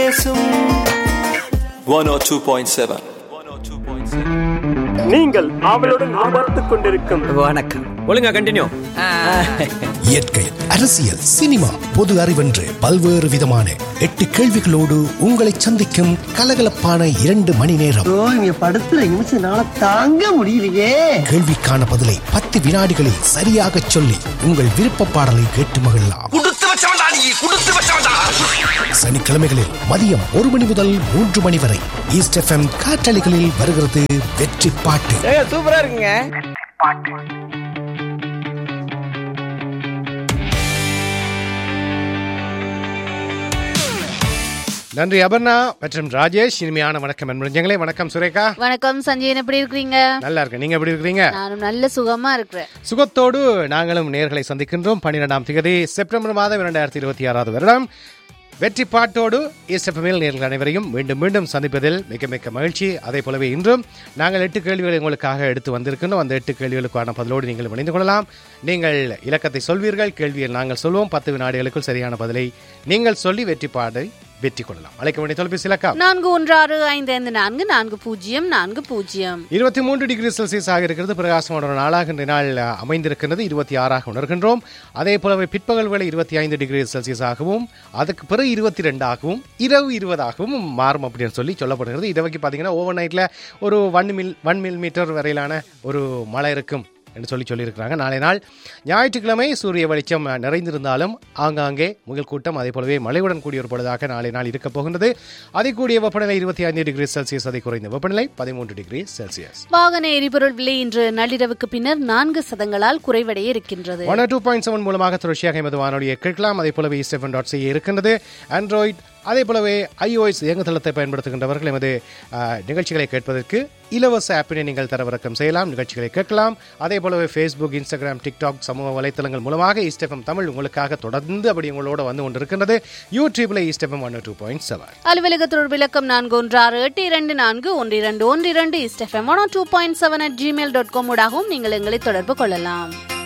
பேசும் one O two point seven நீங்கள் ஆவலுடன் எதிர்பார்த்துக் கொண்டிருக்கும் வணக்கம் ஒழுங்கா கண்டினியூ இயற்கை அரசியல் சினிமா பொது அறிவென்று பல்வேறு விதமான எட்டு கேள்விகளோடு உங்களை சந்திக்கும் கலகலப்பான இரண்டு மணி நேரம் ஐயோ, இங்க படுத்துற நிமிஷம்னால தாங்க முடியலையே கேள்விக்கான பதிலை பத்து வினாடிகளில் சரியாக சொல்லி உங்கள் விருப்ப பாடலை கேட்டு மகிழலாம் சனிக்கிழமைகளில் மதியம் ஒரு மணி முதல் மூன்று மணி வரை ஈஸ்ட் எஃப்எம் காற்றலைகளில் வருகிறது வெற்றி பாட்டு சூப்பரா இருக்குங்க நன்றி அபர்ணா மற்றும் ராஜேஷ் இனிமையான வணக்கம் அன்புஞ்சங்களே வணக்கம் சுரேகா வணக்கம் சஞ்சயன் எப்படி இருக்கிறீங்க நல்லா இருக்கேன் நீங்க எப்படி இருக்கிறீங்க நானும் நல்ல சுகமா இருக்கிறேன் சுகத்தோடு நாங்களும் நேர்களை சந்திக்கின்றோம் பன்னிரெண்டாம் தேதி செப்டம்பர் மாதம் இரண்டாயிரத்தி இருபத்தி ஆறாவது வருடம் வெற்றி பாட்டோடு இஸ்எஃப்எம்எல் நேர்கள் அனைவரையும் மீண்டும் மீண்டும் சந்திப்பதில் மிக மிக மகிழ்ச்சி அதே போலவே இன்றும் நாங்கள் எட்டு கேள்விகளை உங்களுக்காக எடுத்து வந்திருக்கின்றோம் அந்த எட்டு கேள்விகளுக்கான பதிலோடு நீங்கள் இணைந்து கொள்ளலாம் நீங்கள் இலக்கத்தை சொல்வீர்கள் கேள்வியை நாங்கள் சொல்வோம் பத்து வினாடிகளுக்குள் சரியான பதிலை நீங்கள் சொல்லி வெற்றி பாடை வெற்றி கொள்ளலாம் அழைக்க வேண்டிய தொலைபேசி இலக்கம் நான்கு ஒன்று ஆறு ஐந்து ஐந்து நான்கு நான்கு பூஜ்ஜியம் நான்கு பூஜ்ஜியம் இருபத்தி மூன்று டிகிரி செல்சியஸ் ஆக இருக்கிறது பிரகாசமான ஒரு நாளாக இன்றைய நாள் அமைந்திருக்கிறது இருபத்தி ஆறாக உணர்கின்றோம் அதே போலவே பிற்பகல் வேளை இருபத்தி ஐந்து டிகிரி செல்சியஸ் ஆகவும் அதுக்கு பிறகு இருபத்தி ரெண்டாகவும் இரவு இருபதாகவும் மாறும் அப்படின்னு சொல்லி சொல்லப்படுகிறது இரவுக்கு பார்த்தீங்கன்னா ஓவர் நைட்டில் ஒரு one mil one millimetre வரையிலான ஒரு மழை இருக்கும் என்று சொல்லி சொல்லியிருக்கிறாங்க நாளை நாள் ஞாயிற்றுக்கிழமை சூரிய வெளிச்சம் நிறைந்திருந்தாலும் ஆங்காங்கே முகல் கூட்டம் அதே போலவே மழையுடன் கூடிய ஒரு பொழுதாக நாளை நாள் இருக்கப் போகின்றது அதை கூடிய வெப்பநிலை இருபத்தி ஐந்து டிகிரி செல்சியஸ் அதை குறைந்த வெப்பநிலை பதிமூன்று டிகிரி செல்சியஸ் வாகன எரிபொருள் விலை இன்று நள்ளிரவுக்கு பின்னர் நான்கு சதங்களால் குறைவடைய இருக்கின்றது ஒன் டூ பாயிண்ட் செவன் மூலமாக தொடர்ச்சியாக எமது வானொலியை கேட்கலாம் அதே போலவே செவன் டாட் சி இருக்கின்றது ஆண்ட்ராய்ட் அதே போலவே ஐஓஎஸ் இயங்குதளத்தை பயன்படுத்துகின்றவர்கள் எமது அஹ், நிகழ்ச்சிகளை கேட்பதற்கு இலவச ஆப்பினை நீங்கள் தரவிறக்கம் செய்யலாம் நிகழ்ச்சிகளை கேட்கலாம் அதே போலவே ஃபேஸ்புக் இன்ஸ்டாகிராம் டிக்டாக் சமூக வலைத்தளங்கள் மூலமாக ஈஸ்டெஃபம் தமிழ் உங்களுக்காக தொடர்ந்து அப்படி உங்களோட வந்து கொண்டிருக்கின்றது யூடியூப்ல East FM one two point seven அலுவலக தொடர் விளக்கம் நான்கு ஒன்று ஆறு எட்டு இரண்டு நான்கு ஒன்று இரண்டு ஒன்று இரண்டு East FM one two point seven at Gmail dot com ஊடாகவும் நீங்கள் எங்களை தொடர்பு கொள்ளலாம்